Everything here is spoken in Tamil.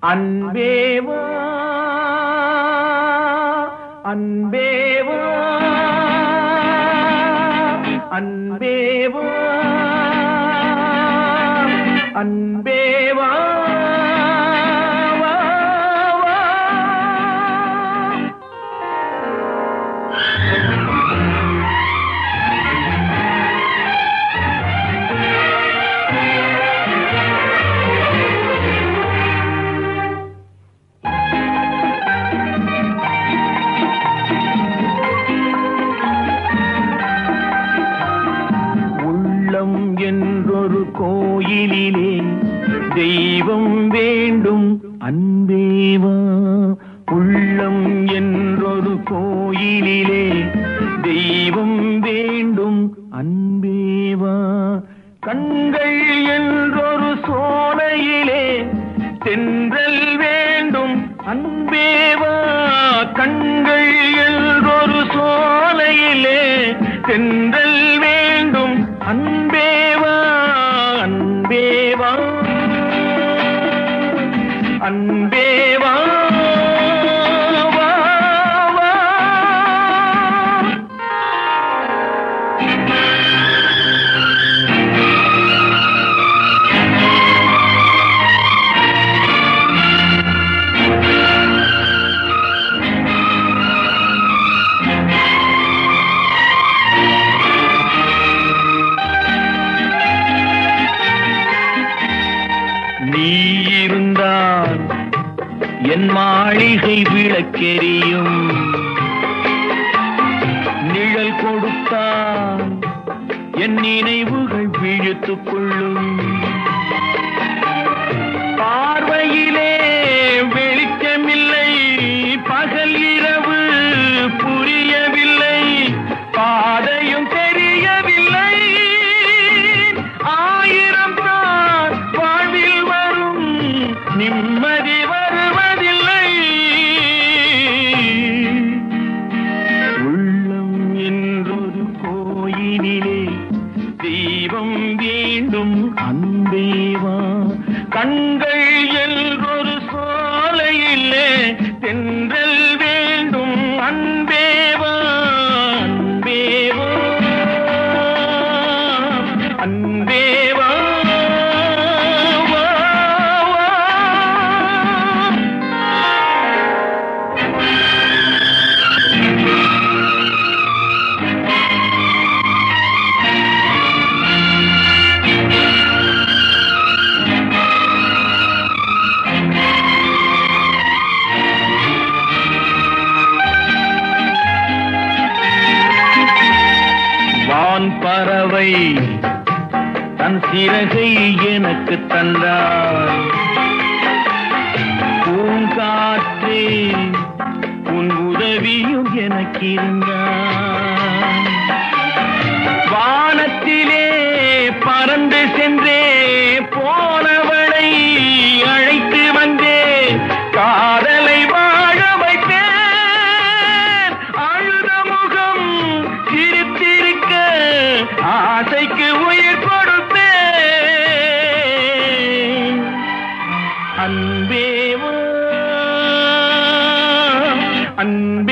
அன்பேவா அன்பேவா அன்பேவா அன்பேவா வா, வா. உள்ளம் என்றொரு கோயிலிலே தெய்வம் வேண்டும் அன்பேவா உள்ளம் என்றொரு கோயிலிலே தெய்வம் வேண்டும் அன்பேவா கண்கள் என்றொரு சோலையிலே தென்றல் வேண்டும் அன்பேவா கண்கள் என்றொரு சோலையிலே தென்றல் வேண்டும் அன்பேவா அன்பேவா அன்பேவா வா, வா. நீ இருந்தால் என் மாளிகை விளக்கெரியும் நிழல் கொடுத்தால் என் நினைவுகள் விழுத்துக் கொள்ளும் பார்வையிலே வெளிச்சமில்லை பகல் இரவு புரியவில்லை பாதையும் தெரியவில்லை ஆயிரம் தான் வாழ்வில் வரும் நிம்மதி வருவதில்லை உள்ளம் என்றொரு கோயிலிலே தெய்வம் வேண்டும் அன்பேவா கண்கள் என்றொரு சோலையிலே தென்றல் வேண்டும் அன்பேவா அன்பேவா அன்பேவா வா, வா. வான் பறவை தன் சிறகை எனக்கு தந்தார் பூங்காற்றே உன் உதவியும் எனக்கு இருந்தார் வானத்திலே பறந்து சென்றே போனவளை அழைத்து வந்தே காதலை வாழ வைத்தேன் அழுத முகம் சிரித்திருக்க ஆசைக்கு உயிர் கொடுத்தேன் அன்பேவா அன்பே